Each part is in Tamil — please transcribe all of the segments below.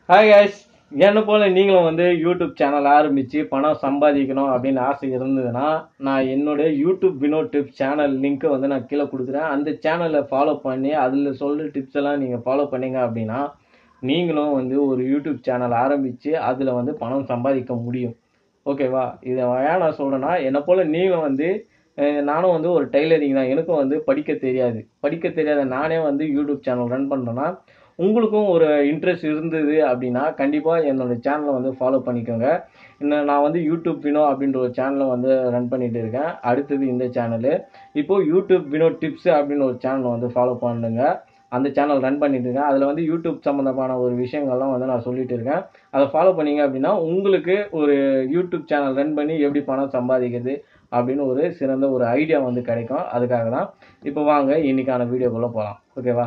ஹாய் guys என்ன போல நீங்களும் வந்து யூடியூப் சேனல் ஆரம்பித்து பணம் சம்பாதிக்கணும் அப்படின்னு ஆசை இருந்ததுன்னா நான் என்னுடைய யூடியூப் வினோட் டிப்ஸ் சேனல் லிங்க்கை வந்து நான் கீழே கொடுக்குறேன் அந்த சேனலை ஃபாலோ பண்ணி அதில் சொல்கிற டிப்ஸ் எல்லாம் நீங்கள் ஃபாலோ பண்ணீங்க அப்படின்னா நீங்களும் வந்து ஒரு யூடியூப் சேனல் ஆரம்பித்து அதில் வந்து பணம் சம்பாதிக்க முடியும் ஓகேவா இதை ஏன் நான் சொல்கிறேன்னா என்னை போல் நீங்களும் வந்து அஹ், நானும் வந்து ஒரு டைலரிங் தான் எனக்கும் வந்து படிக்க தெரியாது படிக்க தெரியாத நானே வந்து யூடியூப் சேனல் ரன் பண்ணுறேன்னா உங்களுக்கும் ஒரு இன்ட்ரெஸ்ட் இருந்தது அப்படின்னா கண்டிப்பாக என்னோட சேனலை வந்து ஃபாலோ பண்ணிக்கோங்க இன்னும் நான் வந்து யூடியூப் வினோ அப்படின்ற ஒரு சேனலை வந்து ரன் பண்ணிட்டு இருக்கேன் அடுத்தது இந்த சேனலு இப்போது யூடியூப் வினோ டிப்ஸ் அப்படின்னு ஒரு சேனலை வந்து ஃபாலோ பண்ணுங்க அந்த சேனல் ரன் பண்ணிட்டு இருக்கேன் அதில் வந்து யூடியூப் சம்மந்தமான ஒரு விஷயங்கள்லாம் வந்து நான் சொல்லிட்டு இருக்கேன் அதை ஃபாலோ பண்ணீங்க அப்படின்னா உங்களுக்கு ஒரு யூடியூப் சேனல் ரன் பண்ணி எப்படி பணம் சம்பாதிக்கிறது அப்படின்னு ஒரு சிறந்த ஒரு ஐடியா வந்து கிடைக்கும் அதுக்காக தான் இப்போ வாங்க இன்னைக்கான வீடியோக்குள்ளே போகலாம் ஓகேவா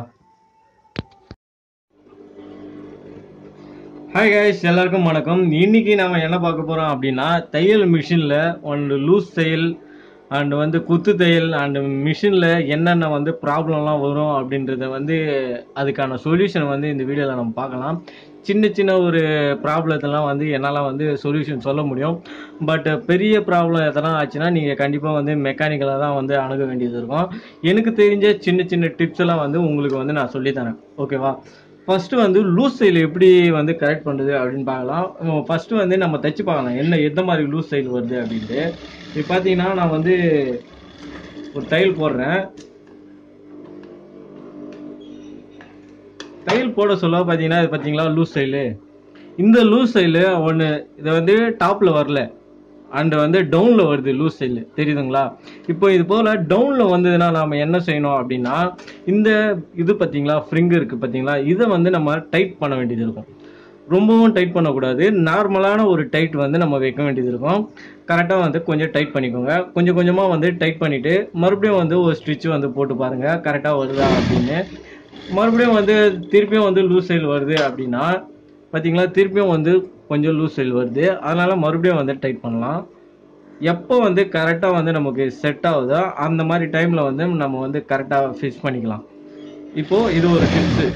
ஹாய் கைஸ் எல்லாருக்கும் வணக்கம் இன்னைக்கு நம்ம என்ன பார்க்க போறோம் அப்படின்னா தையல் மிஷினில் ஒன்று லூஸ் தையல் அண்ட் வந்து குத்து தையல் அண்ட் மிஷினில் என்னென்ன வந்து ப்ராப்ளம்லாம் வரும் அப்படின்றத வந்து அதுக்கான சொல்யூஷன் வந்து இந்த வீடியோவில் நம்ம பார்க்கலாம் சின்ன சின்ன ஒரு ப்ராப்ளத்தெல்லாம் வந்து என்னால் வந்து சொல்யூஷன் சொல்ல முடியும் பட் பெரிய ப்ராப்ளம் எதனா ஆச்சுன்னா நீங்கள் கண்டிப்பாக வந்து மெக்கானிக்கலாக தான் வந்து அணுக வேண்டியது இருக்கும் எனக்கு தெரிஞ்ச சின்ன சின்ன டிப்ஸ் எல்லாம் வந்து உங்களுக்கு வந்து நான் சொல்லித்தரேன் ஓகேவா ஃபர்ஸ்ட்டு வந்து லூஸ் சைல் எப்படி வந்து கரெக்ட் பண்ணுறது அப்படின்னு பார்க்கலாம் ஃபர்ஸ்ட்டு வந்து நம்ம தைச்சு பார்க்கலாம் என்ன எந்த மாதிரி லூஸ் சைல் வருது அப்படின்ட்டு இப்போ பார்த்தீங்கன்னா நான் வந்து ஒரு தையல் போடுறேன் தையல் போட சொல்ல பார்த்தீங்கன்னா இது பார்த்தீங்களா லூஸ் சைலு இந்த லூஸ் சைலு ஒன்று இது வந்து டாப்பில் வரல அண்ட் வந்து டவுனில் வருது லூஸ் சைலு தெரியுதுங்களா இப்போ இது போல் டவுனில் வந்ததுன்னா நாம் என்ன செய்யணும் அப்படின்னா இந்த இது பார்த்தீங்களா ஃப்ரிங் இருக்குது பார்த்தீங்களா இதை வந்து நம்ம டைட் பண்ண வேண்டியது இருக்கும் ரொம்பவும் டைட் பண்ணக்கூடாது நார்மலான ஒரு டைட் வந்து நம்ம வைக்க வேண்டியது இருக்கும் கரெக்டாக வந்து கொஞ்சம் டைட் பண்ணிக்கோங்க கொஞ்சம் கொஞ்சமாக வந்து டைட் பண்ணிவிட்டு மறுபடியும் வந்து ஒரு ஸ்டிச் வந்து போட்டு பாருங்கள் கரெக்டாக வருதா அப்படின்னு மறுபடியும் வந்து திருப்பியும் வந்து லூஸ் சைல் வருது அப்படின்னா பார்த்தீங்களா திருப்பியும் வந்து கொஞ்சம் லூஸ் சைல் வருது அதனால் மறுபடியும் வந்து டைட் பண்ணலாம் எப்போ வந்து கரெக்டாக வந்து நமக்கு செட் ஆகுதோ அந்த மாதிரி டைமில் வந்து நம்ம வந்து கரெக்டாக ஃபிக்ஸ் பண்ணிக்கலாம் இப்போது இது ஒரு டிப்ஸு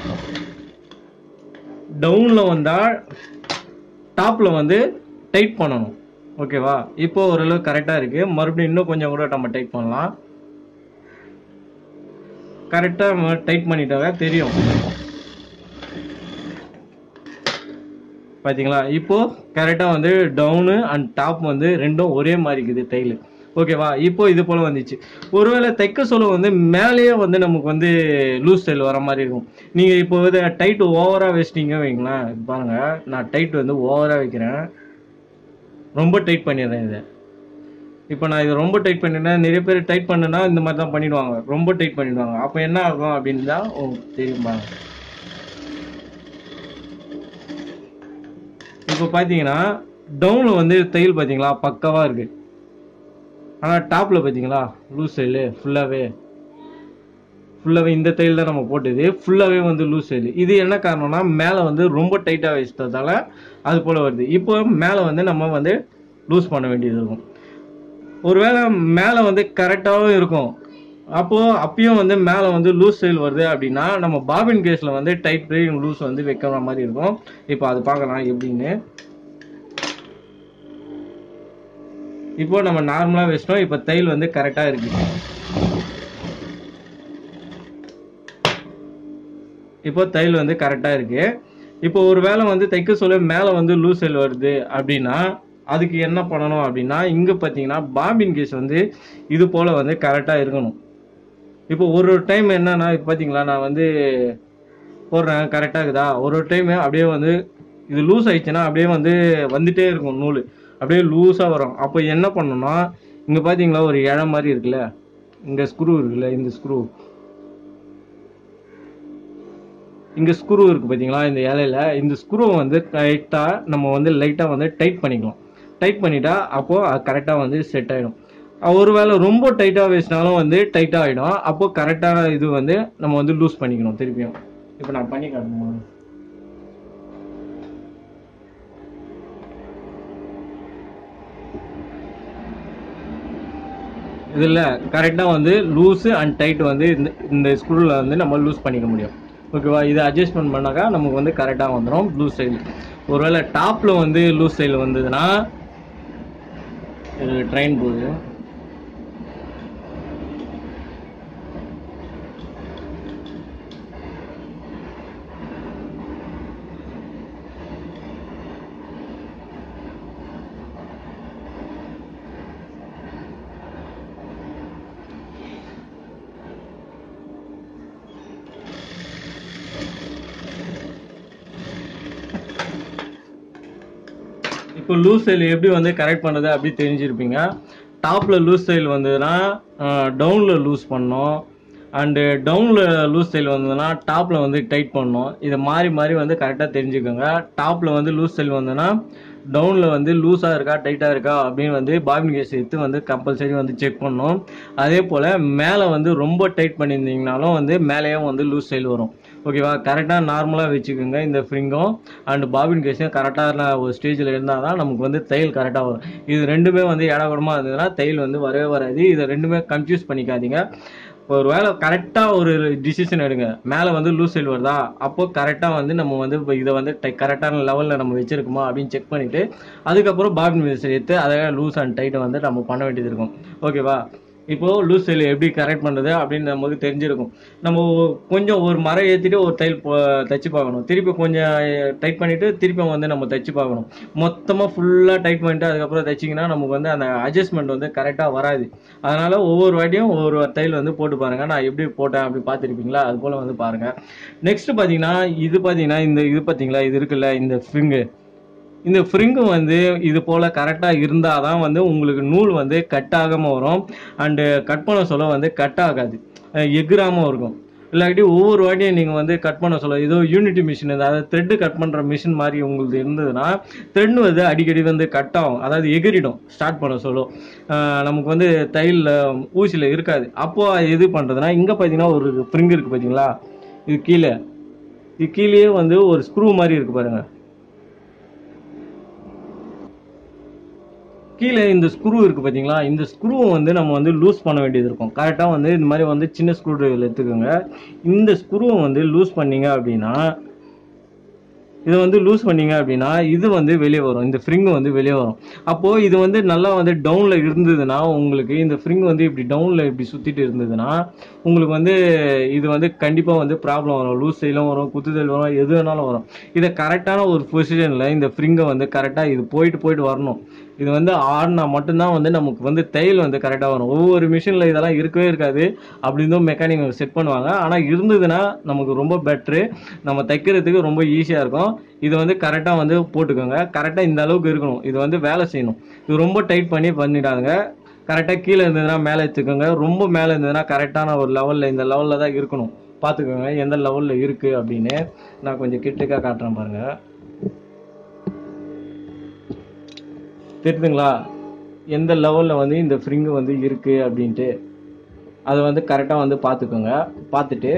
டவுனில் வந்தால் டாப்பில் வந்து டைட் பண்ணணும் ஓகேவா இப்போ ஓரளவு கரெக்டாக இருக்குது மறுபடியும் இன்னும் கொஞ்சம் கூட நம்ம டைட் பண்ணலாம் கரெக்டாக டைட் பண்ணிட்டாங்க தெரியும் பார்த்தீங்களா இப்போ கரெக்டாக வந்து டவுனு அண்ட் டாப் வந்து ரெண்டும் ஒரே மாதிரி இருக்குது தையல் ஓகேவா இப்போ இது போல் வந்துச்சு ஒருவேளை தைக்க சொல்ல வந்து மேலேயே வந்து நமக்கு வந்து லூஸ் தையல் வர மாதிரி இருக்கும் நீங்கள் இப்போ வந்து டைட் ஓவராக வச்சிட்டீங்க வைங்களேன் இது பாருங்க நான் டைட் வந்து ஓவராக வைக்கிறேன் ரொம்ப டைட் பண்ணிடுறேன் இதை இப்போ நான் இது ரொம்ப டைட் பண்ணிட்டேன் நிறைய பேர் டைட் பண்ணுனா இந்த மாதிரி தான் பண்ணிடுவாங்க ரொம்ப டைட் பண்ணிடுவாங்க அப்போ என்ன ஆகும் அப்படின்னு தான் உங்களுக்கு தெரியும் பாருங்க இப்போ பார்த்தீங்கன்னா டவுனில் வந்து தையல் பார்த்தீங்களா பக்காவாக இருக்கு ஆனால் டாப்பில் பார்த்தீங்களா லூஸ் தையல் ஃபுல்லாகவே ஃபுல்லாகவே இந்த தையல் தான் நம்ம போட்டது ஃபுல்லாகவே வந்து லூஸ் தையல் இது என்ன காரணம்னா மேலே வந்து ரொம்ப டைட்டாக வச்சதால அது போல் வருது இப்போ மேலே வந்து நம்ம வந்து லூஸ் பண்ண வேண்டியது இருக்கும் ஒருவேளை மேலே வந்து கரெக்டாகவும் இருக்கும் அப்போது அப்பயும் வந்து மேலே வந்து லூஸ் சைல் வருது அப்படின்னா நம்ம பாபின் கேஸில் வந்து டைட் லூஸ் வந்து வைக்கிற மாதிரி இருக்கும் இப்போ அது பார்க்கலாம் எப்படின்னு இப்போ நம்ம நார்மலாக வச்சிட்டோம் இப்போ தையல் வந்து கரெக்டாக இருக்கு இப்போ தையல் வந்து கரெக்டாக இருக்கு இப்போ ஒரு வேளை வந்து தைக்க சொல்ல மேலே வந்து லூஸ் சைல் வருது அப்படின்னா அதுக்கு என்ன பண்ணணும் அப்படின்னா இங்கே பார்த்தீங்கன்னா பாபின் கேஸ் வந்து இது போல் வந்து கரெக்டாக இருக்கணும் இப்போ ஒரு ஒரு டைம் என்னன்னா இப்போ பார்த்தீங்களா நான் வந்து போடுறேன் கரெக்டாக இருக்குதா ஒரு ஒரு டைம் அப்படியே வந்து இது லூஸ் ஆயிடுச்சுன்னா அப்படியே வந்து வந்துட்டே இருக்கும் நூல் அப்படியே லூஸாக வரும் அப்போ என்ன பண்ணணும்னா இங்கே பார்த்தீங்களா ஒரு இழை மாதிரி இருக்குல்ல இங்கே ஸ்க்ரூ இருக்குல்ல இந்த ஸ்க்ரூ இங்கே ஸ்க்ரூ இருக்குது பார்த்தீங்களா இந்த இலையில இந்த ஸ்க்ரூவை வந்து டைட்டாக நம்ம வந்து லைட்டாக வந்து டைட் பண்ணிக்கலாம் டைட் பண்ணிட்டா அப்போது அது கரெக்டாக வந்து செட் ஆகிடும் ஒருவேளை ரொம்ப டைட்டாக வச்சினாலும் வந்து டைட்டாக ஆகிடும் அப்போது கரெக்டான இது வந்து நம்ம வந்து லூஸ் பண்ணிக்கணும் திருப்பியும் இப்போ நான் பண்ணி காட்டணுமா இதில் கரெக்டாக வந்து லூஸு அண்ட் டைட் வந்து இந்த இந்த ஸ்க்ரூவில் வந்து நம்ம லூஸ் பண்ணிக்க முடியும் ஓகேவா இதை அட்ஜஸ்ட்மெண்ட் பண்ணாக்கா நமக்கு வந்து கரெக்டாக வந்துடும் ப்ளூ ஸ்டைல் ஒருவேளை டாப்பில் வந்து லூஸ் ஸ்டைல் வந்ததுன்னா இது ட்ரெயின் போகுது இப்போ லூஸ் ஸ்டைல் எப்படி வந்து கரெக்ட் பண்ணுறது அப்படி தெரிஞ்சிருப்பீங்க டாப்பில் லூஸ் ஸ்டைல் வந்ததுன்னா டவுனில் லூஸ் பண்ணோம் அண்டு டவுனில் லூஸ் ஸ்டைல் வந்ததுன்னா டாப்பில் வந்து டைட் பண்ணோம் இதை மாறி மாறி வந்து கரெக்டாக தெரிஞ்சுக்கோங்க டாப்பில் வந்து லூஸ் ஸ்டைல் வந்ததுன்னா டவுனில் வந்து லூஸாக இருக்கா டைட்டாக இருக்கா அப்படின்னு வந்து பாபின் கேஸ் எடுத்து வந்து கம்பல்சரி வந்து செக் பண்ணணும் அதே போல் மேலே வந்து ரொம்ப டைட் பண்ணியிருந்தீங்கனாலும் வந்து மேலேயும் வந்து லூஸ் ஸ்டைல் வரும் ஓகேவா கரெக்டாக நார்மலாக வச்சுக்கோங்க இந்த ஃப்ரிங்கும் அண்ட் பாபின் கேஸும் கரெக்டான ஒரு ஸ்டேஜில் இருந்தால் தான் நமக்கு வந்து தையல் கரெக்டாக வரும் இது ரெண்டுமே வந்து இடகுடமாக இருந்ததுன்னா தையல் வந்து வரவே வராது இதை ரெண்டுமே கன்ஃபியூஸ் பண்ணிக்காதீங்க ஒரு வேளை கரெக்டாக ஒரு டிசிஷன் எடுங்க மேலே வந்து லூஸ் சைல் வருதா அப்போ கரெக்டாக வந்து நம்ம வந்து இப்போ இதை வந்து கரெக்டான லெவலில் நம்ம வச்சிருக்கோமா அப்படின்னு செக் பண்ணிவிட்டு அதுக்கப்புறம் பாபின் வேஸ்ட் எடுத்து அதை லூஸ் அண்ட் டைட்டை வந்து நம்ம பண்ண வேண்டியது இருக்கும் ஓகேவா இப்போ லூஸ் சைல் எப்படி கரெக்ட் பண்ணுறது அப்படின்னு நமக்கு தெரிஞ்சிருக்கும் நம்ம கொஞ்சம் ஒரு மரம் ஏற்றிட்டு ஒரு தையல் போ- தைச்சு பார்க்கணும் திருப்பி கொஞ்சம் டைட் பண்ணிவிட்டு திருப்பி வந்து நம்ம தைச்சு பார்க்கணும் மொத்தமாக ஃபுல்லாக டைட் பண்ணிட்டு அதுக்கப்புறம் தைச்சிங்கன்னா நமக்கு வந்து அந்த அட்ஜஸ்ட்மெண்ட் வந்து கரெக்டாக வராது அதனால் ஒவ்வொரு வாட்டியும் ஒவ்வொரு தையல் வந்து போட்டு பாருங்கள் நான் எப்படி போட்டேன் அப்படி பார்த்துருப்பீங்களா அது போல் வந்து பாருங்கள் நெக்ஸ்ட் பார்த்தீங்கன்னா இது பார்த்தீங்கன்னா இந்த இது பார்த்தீங்களா இது இருக்குல்ல இந்த ஃப்ரிங்கு இந்த ஃப்ரிங்கு வந்து இது போல் கரெக்டாக இருந்தால் தான் வந்து உங்களுக்கு நூல் வந்து கட் ஆகாமல் வரும் அண்டு கட் பண்ண சொல்ல வந்து கட் ஆகாது அஹ் எகிராமல் இருக்கும் இல்லாட்டி ஒவ்வொரு வாட்டியும் நீங்கள் வந்து கட் பண்ண சொல்ல ஏதோ யூனிட்டி மிஷின் அதாவது த்ரெட்டு கட் பண்ணுற மிஷின் மாதிரி உங்களுக்கு இருந்ததுன்னா த்ரெட் வந்து அடிக்கடி வந்து கட் ஆகும் அதாவது எகிரிடும் ஸ்டார்ட் பண்ண சொல்லும் அஹ் நமக்கு வந்து தையலில் ஊசியில் இருக்காது அப்போ எது பண்ணுறதுனா இங்கே பார்த்தீங்கன்னா ஒரு ஃப்ரிங் இருக்குது பார்த்தீங்களா இது கீழே இது கீழேயே வந்து ஒரு ஸ்க்ரூ மாதிரி இருக்கு பாருங்க கீழே இந்த ஸ்க்ரூ இருக்கு பாத்தீங்களா இந்த ஸ்க்ரூவை வந்து நம்ம வந்து லூஸ் பண்ண வேண்டியது இருக்கும் கரெக்டாக வந்து இந்த மாதிரி வந்து சின்ன ஸ்க்ரூ டிரைவர் எடுத்துக்கோங்க இந்த ஸ்க்ரூவை வந்து லூஸ் பண்ணீங்க அப்படின்னா இதை வந்து லூஸ் பண்ணீங்க அப்படின்னா இது வந்து வெளியே வரும் இந்த ஃப்ரிங் வந்து வெளியே வரும் அப்போ இது வந்து நல்லா வந்து டவுன்ல இருந்ததுன்னா உங்களுக்கு இந்த ஃப்ரிங் வந்து இப்படி டவுன்ல இப்படி சுத்திட்டு இருந்ததுன்னா உங்களுக்கு வந்து இது வந்து கண்டிப்பா வந்து ப்ராப்ளம் வரும் லூஸ் சைலும் வரும் குத்துதல் வரும் எது வேணாலும் வரும் இதை கரெக்டான ஒரு பொசிஷன்ல இந்த ஃப்ரிங்கை வந்து கரெக்டா இது போயிட்டு போயிட்டு வரணும் இது வந்து ஆடினா மட்டும்தான் வந்து நமக்கு வந்து தையல் வந்து கரெக்டாக வரும் ஒவ்வொரு மிஷினில் இதெல்லாம் இருக்கவே இருக்காது அப்படி இருந்தும் மெக்கானிக் செட் பண்ணுவாங்க ஆனால் இருந்ததுன்னா நமக்கு ரொம்ப பெட்ரு நம்ம தைக்கிறதுக்கு ரொம்ப ஈஸியாக இருக்கும் இது வந்து கரெக்டாக வந்து போட்டுக்கோங்க கரெக்டாக இந்த அளவுக்கு இருக்கணும் இது வந்து வேலை செய்யணும் இது ரொம்ப டைட் பண்ணி பண்ணிடாதுங்க கரெக்டாக கீழே இருந்ததுன்னா மேலே எடுத்துக்கோங்க ரொம்ப மேலே இருந்ததுன்னா கரெக்டான ஒரு லெவலில் இந்த லெவலில் தான் இருக்கணும் பார்த்துக்கோங்க எந்த லெவலில் இருக்குது அப்படின்னு நான் கொஞ்சம் கிட்டக்காக காட்டுறேன் பாருங்கள் தெரியுதுங்களா எந்த லெவலில் வந்து இந்த ஃப்ரிங்கு வந்து இருக்குது அப்படின்ட்டு அதை வந்து கரெக்டாக வந்து பார்த்துக்கோங்க பார்த்துட்டு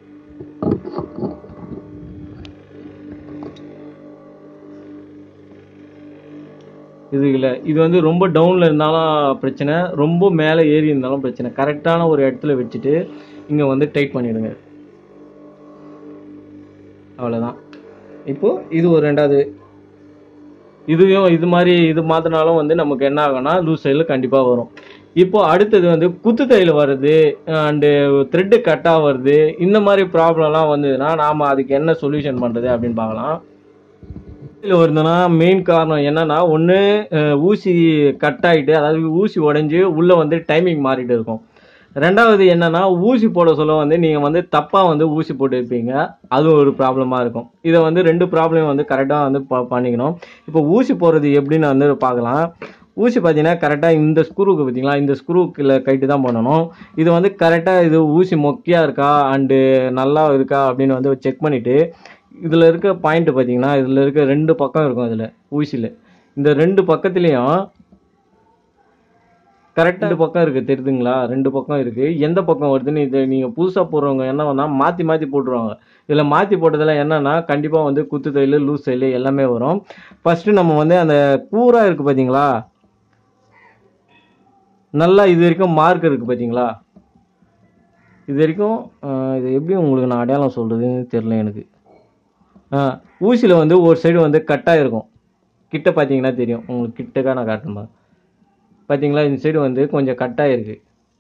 இது இல்லை இது வந்து ரொம்ப டவுனில் இருந்தாலும் பிரச்சனை ரொம்ப மேலே ஏறி இருந்தாலும் பிரச்சனை கரெக்டான ஒரு இடத்துல வச்சுட்டு இங்கே வந்து டைட் பண்ணிடுங்க அவ்வளோதான் இப்போ இது ஒரு ரெண்டாவது இதுவும் இது மாதிரி இது மாத்தினாலும் வந்து நமக்கு என்ன ஆகும்னா லூஸ் சைடில் கண்டிப்பாக வரும் இப்போ அடுத்தது வந்து குத்து தையல் வருது அண்டு த்ரெட்டு கட்டாக வருது இந்த மாதிரி ப்ராப்ளம்லாம் வந்ததுன்னா நாம் அதுக்கு என்ன சொல்யூஷன் பண்ணுறது அப்படின்னு பார்க்கலாம் இதில் வருதுன்னா மெயின் காரணம் என்னன்னா ஒன்று ஊசி கட் ஆகிட்டு அதாவது ஊசி உடைஞ்சு உள்ளே வந்து டைமிங் மாறிட்டு இருக்கும் ரெண்டாவது என்னன்னா ஊசி போட சொல்ல வந்து நீங்கள் வந்து தப்பாக வந்து ஊசி போட்டு இருப்பீங்க அது ஒரு ப்ராப்ளமாக இருக்கும் இதை வந்து ரெண்டு ப்ராப்ளம் வந்து கரெக்டாக வந்து ப- பண்ணிக்கணும் இப்போ ஊசி போடுறது எப்படின்னு வந்து பார்க்கலாம் ஊசி பார்த்தீங்கன்னா கரெக்டாக இந்த ஸ்க்ரூக்கு பார்த்தீங்களா இந்த ஸ்க்ரூக்கில் கைட்டு தான் பண்ணணும் இது வந்து கரெக்டாக இது ஊசி மொக்கையாக இருக்கா அண்டு நல்லா இருக்கா அப்படின்னு வந்து செக் பண்ணிவிட்டு இதில் இருக்க பாயிண்ட் பார்த்தீங்கன்னா இதில் இருக்க ரெண்டு பக்கம் இருக்கும் இதில் ஊசியில் இந்த ரெண்டு பக்கத்துலேயும் கரெக்டாக ரெண்டு பக்கம் இருக்குது தெரியுதுங்களா ரெண்டு பக்கம் இருக்குது எந்த பக்கம் வருதுன்னு இது நீங்கள் புதுசாக போடுறவங்க என்ன பண்ணால் மாற்றி மாற்றி போட்டுருவாங்க இதில் மாற்றி போட்டதில் என்னன்னா கண்டிப்பாக வந்து குத்து தையல் லூஸ் தையல் எல்லாமே வரும் ஃபஸ்ட்டு நம்ம வந்து அந்த கூரா இருக்குது பார்த்தீங்களா நல்லா இது வரைக்கும் மார்க் இருக்குது பார்த்தீங்களா இது வரைக்கும் ஆஹ், இது எப்படி உங்களுக்கு நான் அடையாளம் சொல்கிறதுன்னு தெரில எனக்கு ஊசியில் வந்து ஒரு சைடு வந்து கட்டாக இருக்கும் கிட்ட பார்த்தீங்கன்னா தெரியும் உங்களுக்கு கிட்டக்கா நான் காட்டணுமா பார்த்தீங்களா இந்த சைடு வந்து கொஞ்சம் கட்டாக இருக்குது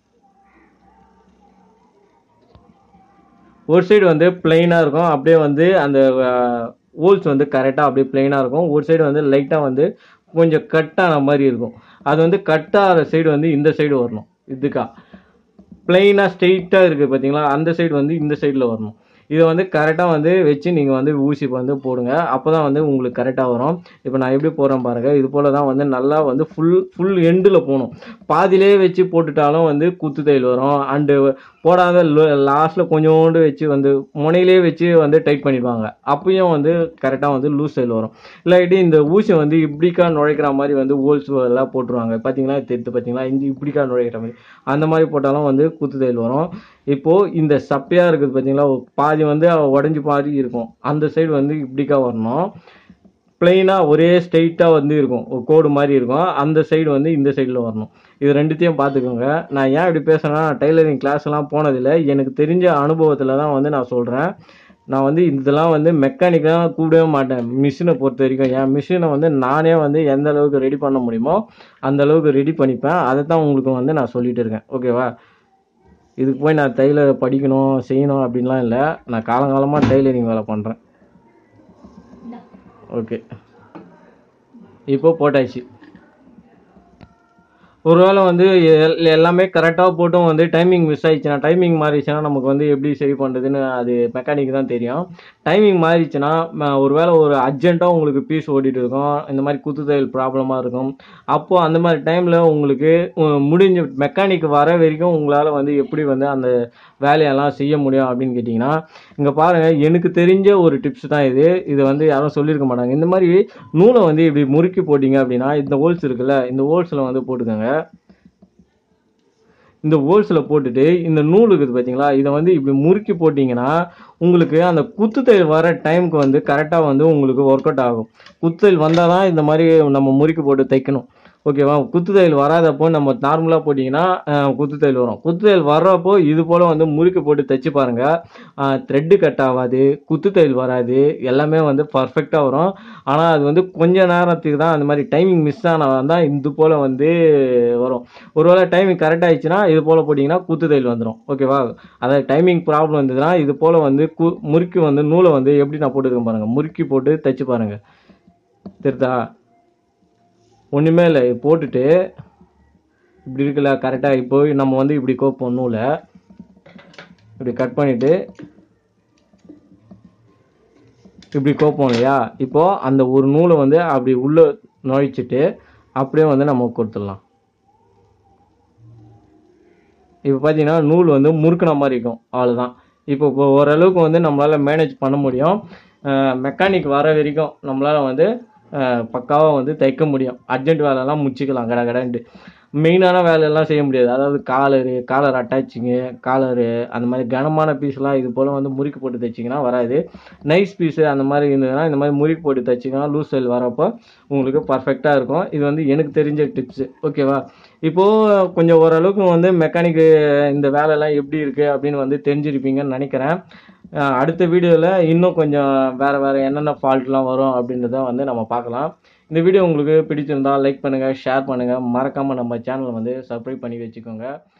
ஒரு சைடு வந்து பிளெயினாக இருக்கும் அப்படியே வந்து அந்த ஹோல்ஸ் வந்து கரெக்டாக அப்படியே பிளெயினாக இருக்கும் ஒரு சைடு வந்து லைட்டாக வந்து கொஞ்சம் கட்டான மாதிரி இருக்கும் அது வந்து கட்டாகிற சைடு வந்து இந்த சைடு வரணும் இதுக்கா பிளெயினாக ஸ்ட்ரெயிட்டாக இருக்குது பார்த்தீங்களா அந்த சைடு வந்து இந்த சைடில் வரணும் இதை வந்து கரெக்டாக வந்து வச்சு நீங்கள் வந்து ஊசி வந்து போடுங்க அப்போ தான் வந்து உங்களுக்கு கரெக்டாக வரும் இப்போ நான் எப்படி போடுறேன் பாருங்கள் இது போல் தான் வந்து நல்லா வந்து ஃபுல் ஃபுல் எண்டில் போகணும் பாதியிலே வச்சு போட்டுட்டாலும் வந்து குத்து தையல் வரும் அண்டு போடாத லாஸ்ட்டில் கொஞ்சோண்டு வச்சு வந்து முனையிலே வச்சு வந்து டைட் பண்ணிடுவாங்க அப்பயும் வந்து கரெக்டாக வந்து லூஸ் தையல் வரும் இல்லாட்டி இந்த ஊசி வந்து இப்படிக்கா நுழைக்கிற மாதிரி வந்து ஹோல்ஸ் எல்லாம் போட்டுருவாங்க பார்த்தீங்களா தெரித்து பார்த்தீங்களா இந்த இப்படிக்கா நுழைக்கிற மாதிரி அந்த மாதிரி போட்டாலும் வந்து குத்து தையல் வரும் இப்போது இந்த சப்பையாக இருக்குது பார்த்தீங்களா ஒரு பாதி வந்து உடஞ்சி பாதி இருக்கும் அந்த சைடு வந்து இப்படிக்கா வரணும் பிளெயினாக ஒரே ஸ்ட்ரெயிட்டாக வந்து இருக்கும் ஒரு கோடு மாதிரி இருக்கும் அந்த சைடு வந்து இந்த சைடில் வரணும் இது ரெண்டுத்தையும் பார்த்துக்கோங்க நான் ஏன் இப்படி பேசுகிறேன்னா டைலரிங் கிளாஸ்லாம் போனதில்லை எனக்கு தெரிஞ்ச அனுபவத்தில் தான் வந்து நான் சொல்கிறேன் நான் வந்து இதெல்லாம் வந்து மெக்கானிக்கெலாம் கூப்பிடவே மாட்டேன் மிஷினை பொறுத்த வரைக்கும் என் மிஷினை வந்து நானே வந்து எந்த அளவுக்கு ரெடி பண்ண முடியுமோ அந்த அளவுக்கு ரெடி பண்ணிப்பேன் அதை தான் உங்களுக்கு வந்து நான் சொல்லிட்டு இருக்கேன் ஓகேவா இதுக்கு போய் நான் தைலர் படிக்கணும் செய்யணும் அப்படின்லாம் இல்லை நான் காலங்காலமாக டைலரிங் வேலை பண்ணுறேன் ஓகே இப்போ போட்டாச்சு ஒருவேளை வந்து எல்- எல்லாமே கரெக்டாக போட்டும் வந்து டைமிங் மிஸ் ஆயிடுச்சுன்னா டைமிங் மாறிடுச்சுன்னா நமக்கு வந்து எப்படி சரி பண்ணுறதுன்னு அது மெக்கானிக் தான் தெரியும் டைமிங் மாறிடுச்சுன்னா ம- ஒருவேளை ஒரு அர்ஜென்ட்டாக உங்களுக்கு பீஸ் ஓடிட்டு இருக்கும் இந்த மாதிரி குத்துதையல் ப்ராப்ளமாக இருக்கும் அப்போது அந்த மாதிரி டைமில் உங்களுக்கு உ- முடிஞ்ச மெக்கானிக் வர வரைக்கும் உங்களால் வந்து எப்படி வந்து அந்த வேலையெல்லாம் செய்ய முடியும் அப்படின்னு கேட்டிங்கன்னா இங்கே பாருங்கள் எனக்கு தெரிஞ்ச ஒரு டிப்ஸ் தான் இது இது வந்து யாரும் சொல்லியிருக்க மாட்டாங்க இந்த மாதிரி நூலை வந்து இப்படி முறுக்கி போட்டிங்க அப்படின்னா இந்த ஹோல்ஸ் இருக்குல்ல இந்த ஹோல்ஸில் வந்து போட்டுக்கோங்க இந்த ஹோல்ஸில் போட்டுட்டு இந்த நூல் இருக்குது பார்த்தீங்களா இதை வந்து இப்படி முறுக்கி போட்டிங்கன்னா உங்களுக்கு அந்த குத்துத்தையல் வர டைமுக்கு வந்து கரெக்டாக வந்து உங்களுக்கு ஒர்க் அவுட் ஆகும் குத்துதையல் வந்தால் தான் இந்த மாதிரி நம்ம முறுக்கி போட்டு தைக்கணும் ஓகேவா குத்துதையல் வராதப்போ நம்ம நார்மலாக போட்டிங்கன்னா அஹ், குத்துதையல் வரும் குத்துதையல் வர்றப்போ இது போல் வந்து முறுக்கி போட்டு தைச்சு பாருங்கள் த்ரெட்டு கட் ஆகாது குத்துதையல் வராது எல்லாமே வந்து பர்ஃபெக்டாக வரும் ஆனால் அது வந்து கொஞ்ச நேரத்துக்கு தான் அந்த மாதிரி டைமிங் மிஸ் ஆனால் தான் இது போல் வந்து வரும் ஒருவேளை டைமிங் கரெக்ட் ஆயிடுச்சுன்னா இது போல் போட்டிங்கன்னா குத்துதையல் வந்துடும் ஓகேவா அதாவது டைமிங் ப்ராப்ளம் இருந்ததுன்னா இது போல் வந்து கு முறுக்கி வந்து நூலை வந்து எப்படி நான் போட்டுருக்கேன் பாருங்கள் முறுக்கி போட்டு தைச்சு பாருங்கள் தெரியுதா ஒன்றுமே இல்லை இது போட்டுட்டு இப்படி இருக்குல்ல கரெக்டாக இப்போ நம்ம வந்து இப்படி கோப்போம் நூலை இப்படி கட் பண்ணிவிட்டு இப்படி கோப்போம் இல்லையா இப்போது அந்த ஒரு நூலை வந்து அப்படி உள்ளே நுழைச்சிட்டு அப்படியே வந்து நம்ம கொடுத்துடலாம் இப்போ பார்த்தீங்கன்னா நூல் வந்து முறுக்குன மாதிரி இருக்கும் அவ்வளோதான் இப்போ இப்போ ஓரளவுக்கு வந்து நம்மளால் மேனேஜ் பண்ண முடியும் மெக்கானிக் வர வரைக்கும் நம்மளால் வந்து பக்காவாக வந்து தைக்க முடியும் அர்ஜென்ட் வேலைலாம் முடிச்சுக்கலாம் கட கடன்ட்டு மெயினான வேலையெல்லாம் செய்ய முடியாது அதாவது காலரு காலர் அட்டாச்சிங்கு காலரு அந்த மாதிரி கனமான பீஸ்லாம் இது போல் வந்து முறுக்கி போட்டு தைச்சிங்கன்னா வராது நைஸ் பீஸு அந்த மாதிரி இருந்ததுன்னா இந்த மாதிரி முறுக்கி போட்டு தைச்சிங்கன்னா லூஸ் செல் வரப்போ உங்களுக்கு பர்ஃபெக்டாக இருக்கும் இது வந்து எனக்கு தெரிஞ்ச டிப்ஸு ஓகேவா இப்போது கொஞ்சம் ஓரளவுக்கு வந்து மெக்கானிக்கு இந்த வேலைலாம் எப்படி இருக்குது அப்படின்னு வந்து தெரிஞ்சிருப்பீங்கன்னு நினைக்கிறேன் அஹ் அடுத்த வீடியோவில் இன்னும் கொஞ்சம் வேறு வேறு என்னென்ன ஃபால்ட்லாம் வரும் அப்படின்றத வந்து நம்ம பார்க்கலாம் இந்த வீடியோ உங்களுக்கு பிடிச்சிருந்தா லைக் பண்ணுங்கள் ஷேர் பண்ணுங்கள் மறக்காமல் நம்ம சேனலை வந்து சப்ஸ்கிரைப் பண்ணி வச்சுக்கோங்க